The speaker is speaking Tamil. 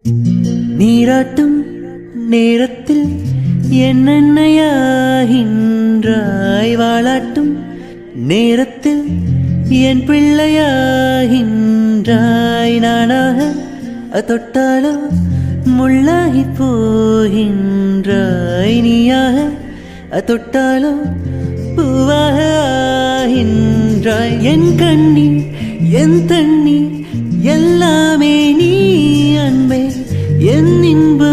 நீராட்டும் நேரத்தில் என்னென்னையாகின்றாய் வாழாட்டும் நேரத்தில் என் பிள்ளையாகின்றாய் நானாக தொட்டாலோ முள்ளாகி போகின்றாய் நீயாக தொட்டாலோ பூவாக ஆகின்றாய் என் கண்ணீர் என் தண்ணீர் எல்லாமே நீ அன்பே என் இன்ப